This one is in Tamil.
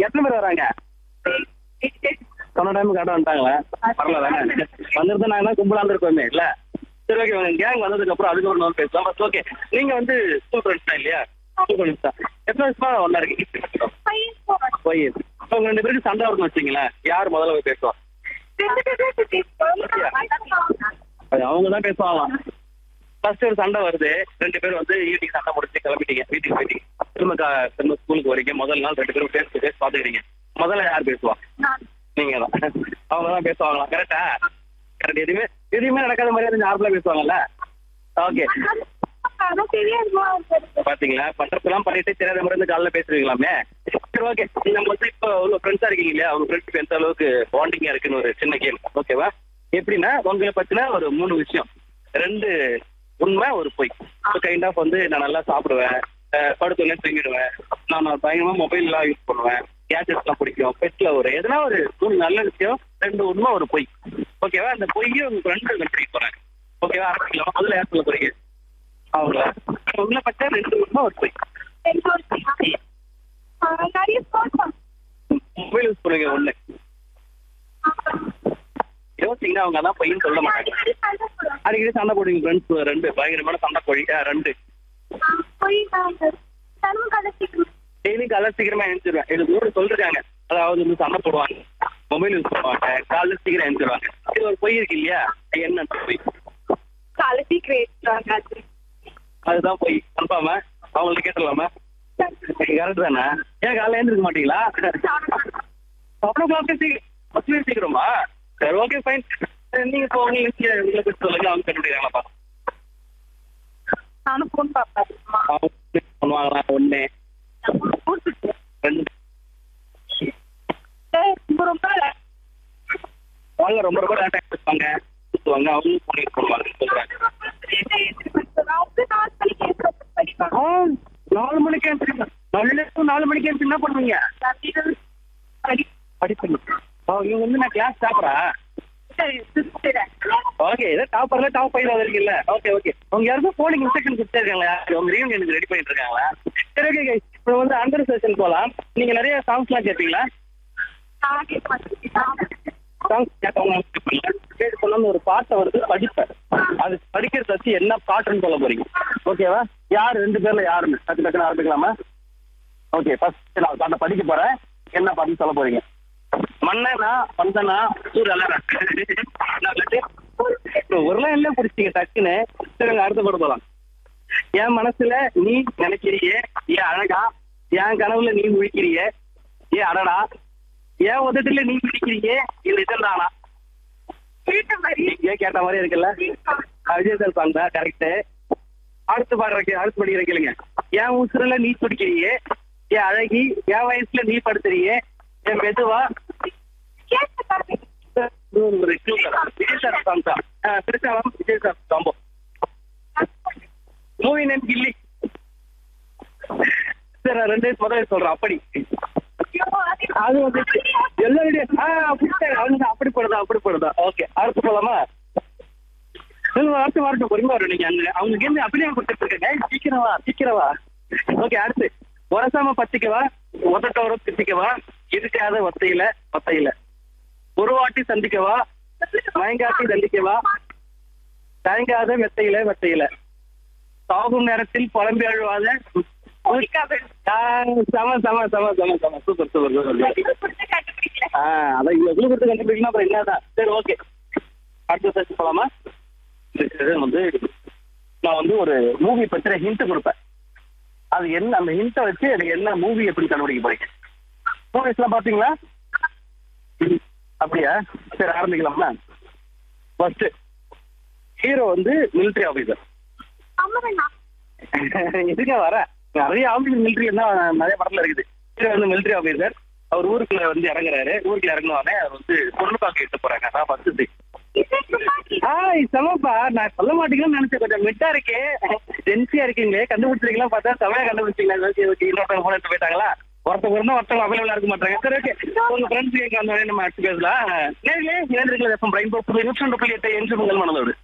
எத்தனை பேர் வராங்க சொன்ன டைம் கரெக்டாக வந்துட்டாங்களா பரவாயில்ல தானே வந்திருந்தா நாங்கள் கும்பலாக இருந்திருக்கோமே இல்ல சரி ஓகே கேங் வந்ததுக்கு அப்புறம் அதுக்கு ஒரு நாள் பேசலாம் ஃபர்ஸ்ட் ஓகே நீங்க வந்து ஸ்கூல் ஃப்ரெண்ட்ஸ் தான் இல்லையா ஸ்கூல் ஃப்ரெண்ட்ஸ் தான் எத்தனை வருஷமா ஒன்றா இருக்கீங்க போய் உங்க ரெண்டு பேருக்கு சண்டை வரும்னு வச்சிங்களேன் யார் முதல்ல போய் பேசுவா அது அவங்க தான் பேசுவாங்களாம் ஃபர்ஸ்ட் ஒரு சண்டை வருது ரெண்டு பேரும் வந்து ஈவினிங் சண்டை முடிச்சு கிளம்பிட்டீங்க வீட்டுக்கு போயிட்டீங்க திரும்ப கா- திரும்ப ஸ்கூலுக்கு வரீங்க முதல் நாள் ரெண்டு பேரும் ஃபேஸ் டு ஃபேஸ் பாத்துக்கிறீங்க முதல்ல யார் பேசுவா நீங்க தான் அவங்க தான் பேசுவாங்களா கரெக்டா கரெக்ட் எதுவுமே எதுவுமே நடக்காத மாதிரி அது நார்மலா பேசுவாங்கல்ல ஓகே பாத்தீங்களா பண்றதெல்லாம் பண்ணிட்டு தெரியாத மாதிரி இருந்து காலைல பேசுறீங்களாமே சரி ஓகே நம்ம வந்து இப்போ உள்ள ஃப்ரெண்ட்ஸா இருக்கீங்க இல்லையா உங்க ஃப்ரெண்ட்ஸ்க்கு எந்த அளவுக்கு பாண்டிங்கா இருக்குன்னு ஒரு சின்ன கேம் ஓகேவா எப்படின்னா உங்களை பத்தின ஒரு மூணு விஷயம் ரெண்டு உண்மை ஒரு பொய் கைண்ட் ஆஃப் வந்து நான் நல்லா சாப்பிடுவேன் அஹ் படுத்தோடனே தூங்கிடுவேன் நான் நான் பயங்கரமா மொபைல் எல்லாம் யூஸ் பண்ணுவேன் கேஜெட்ஸ் எல்லாம் பிடிக்கும் பெட்ல ஒரு எதனா ஒரு மூணு நல்ல விஷயம் ரெண்டு உண்மை ஒரு பொய் ஓகேவா அந்த பொய்யை உங்க ஃப்ரெண்டு கண்டுபிடிக்க போறேன் ஓகேவா ஆரம்பிக்கலாம் முதல்ல யார் சொல்ல போறீங்க அவங்களா உள்ள பச்சா ரெண்டு உண்மை ஒரு பொய் மொபைல் யூஸ் பண்ணுவீங்க ஒண்ணு யோசிங்கன்னா அவங்க அதான் பொய்ன்னு சொல்ல மாட்டாங்க அடிக்கடி சண்டை போடுவீங்க ஃப்ரெண்ட்ஸ் ரெண்டு பயங்கரமான சண்டை கோழி அஹ் ரெண்டு டெய்லி காலைல சீக்கிரமா எழுந்திருவேன் இது ஊரு சொல்றாங்க அதாவது வந்து சண்டை போடுவாங்க மொபைல் யூஸ் பண்ணுவாங்க காலைல சீக்கிரம் எழுந்திருவாங்க இது ஒரு பொய் இருக்கு இல்லையா என்ன பொய் அதுதான் பொய் கன்ஃபார்மா அவங்கள்ட்ட கேட்டுடலாமா கரெக்ட் தானே ஏன் காலைல எழுந்திருக்க மாட்டீங்களா செவன் ஓ கிளாக் சீக்கிரம் சீக்கிரமா சரி ஓகே ஃபைன் நீங்க இப்போ உங்களுக்கு உங்களை பத்தி சொல்லுங்க அவங்க கண்டுபிடிக்கிறாங்களா நானும் போன் பார்ப்பேன் அவங்க பண்ணுவாங்களா ஒண்ணு ரெண்டு ரொம்ப ரொம்ப அவங்க ரொம்ப ரொம்ப லேட்டா பேசுவாங்க சுத்துவாங்க அவங்க பண்ணிட்டு போவாங்க சொல்றாங்க ஆ, நாலு மணிக்கு எழுந்திரிங்க நல்ல நாலு மணிக்கு எழுந்து என்ன பண்ணுவீங்க படிப்பீங்க ஓ இவங்க வந்து நான் கிளாஸ் டாப்பரா ஓகே ஏதோ டாப்பர்ல டாப் ஃபைவ் இருக்குல்ல ஓகே ஓகே அவங்க யாருக்கும் போனிங் இன்ஸ்ட்ரக்ஷன் கொடுத்துருக்காங்களா உங்க ரீவன் எனக்கு ரெடி பண்ணிட்டு இருக்காங்களா சரி ஓகே இப்போ வந்து அண்டர் செஷன் போலாம் நீங்க நிறைய சாங்ஸ்லாம் கேட்பீங்களா சாங்ஸ் கேட்டவங்க கேட்டு சொன்ன ஒரு பாட்டை வந்து படிப்பேன் அது படிக்கிறத வச்சு என்ன பாட்டுன்னு சொல்ல போறீங்க ஓகேவா யார் ரெண்டு பேர்ல யாருன்னு டக்கு டக்குன்னு ஆரம்பிக்கலாமா ஓகே ஃபர்ஸ்ட் நான் பாட்டை படிக்க போறேன் என்ன பாட்டுன்னு சொல்ல போறீங்க மன்னனா பந்தனா சூரலனா ஒரு லைன்ல பிடிச்சிங்க டக்குன்னு சரி அடுத்த பாட்டு போலாம் என் மனசுல நீ நினைக்கிறியே ஏன் அழகா என் கனவுல நீ முழிக்கிறியே ஏ அடடா ஏன் உதட்டுல நீ பிடிக்கிறியே இது நிஜம்தானா ஏன் கேட்ட மாதிரி இருக்குல்ல அஹ் விஜய் சார் சாங் தான் கரெக்ட் அடுத்து பாடுற அடுத்து படிக்கிற கேளுங்க என் உசுரல நீ துடிக்கிறியே என் அழகி என் வயசுல நீ படுத்துறியே என் மெதுவா ஒரு clue தரேன். விஜய் சார் சாங் தான் அஹ் திருச்சாலம் Vijay sir combo movie name Ghilli சரி நான் ரெண்டு முதல்ல சொல்றேன் அப்படி அது வந்து எல்லாருடைய ஆ புடிச்சாங்க அவங்க அப்படி போடுதா அப்படி போடுதா ஓகே அடுத்து போலாமா இல்ல, அடுத்து வரட்டும் பொறுமையா வரும் நீங்க அங்க அவங்க இருந்து அப்படியே கொடுத்துட்டு இருக்காங்க சீக்கிரம் வா சீக்கிரம் வா ஓகே அடுத்து உரசாம பத்திக்கவா உதட்டோட திட்டிக்கவா இருக்காத ஒத்தையில ஒத்தையில ஒரு வாட்டி சந்திக்கவா மயங்காட்டி தண்டிக்கவா தயங்காத மெத்தையில மெத்தையில சாகும் நேரத்தில் புலம்பி அழுவாத ஆ, சம சம சம சம சம சூப்பர் சூப்பர் சூப்பர் ஆ அதான் எவ்வளவு கொடுத்து கண்டுபிடிக்கணும் அப்புறம் என்னதான் சரி ஓகே அடுத்த சர்ச் போலாமா இது வந்து நான் வந்து ஒரு மூவி பத்திர ஹிண்ட் கொடுப்பேன் அது என்ன அந்த ஹிண்ட்டை வச்சு எனக்கு என்ன மூவி எப்படி கண்டுபிடிக்க போறீங்க மூவிஸ்லாம் பாத்தீங்களா அப்படியா சரி ஆரம்பிக்கலாமா ஃபர்ஸ்ட் ஹீரோ வந்து மிலிட்டரி ஆபீசர் இதுங்க வர நிறைய ஆபீசர் மிலிட்டரி தான் நிறைய படத்துல இருக்குது ஹீரோ வந்து மிலிட்டரி ஆபீசர் அவர் ஊருக்குள்ள வந்து இறங்குறாரு ஊருக்குள்ள இறங்குனோடனே அவர் வந்து பொண்ணு பார்க்க இட்டு போறாங்க அதான் ஃபர்ஸ்ட் ஆய் சமப்பா நான் சொல்ல மாட்டீங்கன்னு நினைச்சேன் கொஞ்சம் மிட்டா இருக்கே டென்சியா இருக்கீங்க கண்டுபிடிச்சிருக்கீங்களா பார்த்தா செமையா கண்டுபிடிச்சிங்களா ஓகே ஓகே இன்னொருத்தவங்க போன எடுத்து போயிட்டாங்களா ஒருத்தவங்க இருந்தா ஒருத்தவங்க அவைலபிளா இருக்க மாட்டாங்க சரி ஓகே உங்க ஃப்ரெண்ட்ஸ் கேட்க வந்தோடனே நம்ம அடுத்து பேசலாம் நேரிலே இணைந்திருக்கல எஃப்எம் பிரைன் புது நிமிஷம் புள்ளி எட்டு என்று உங்கள் மனதோடு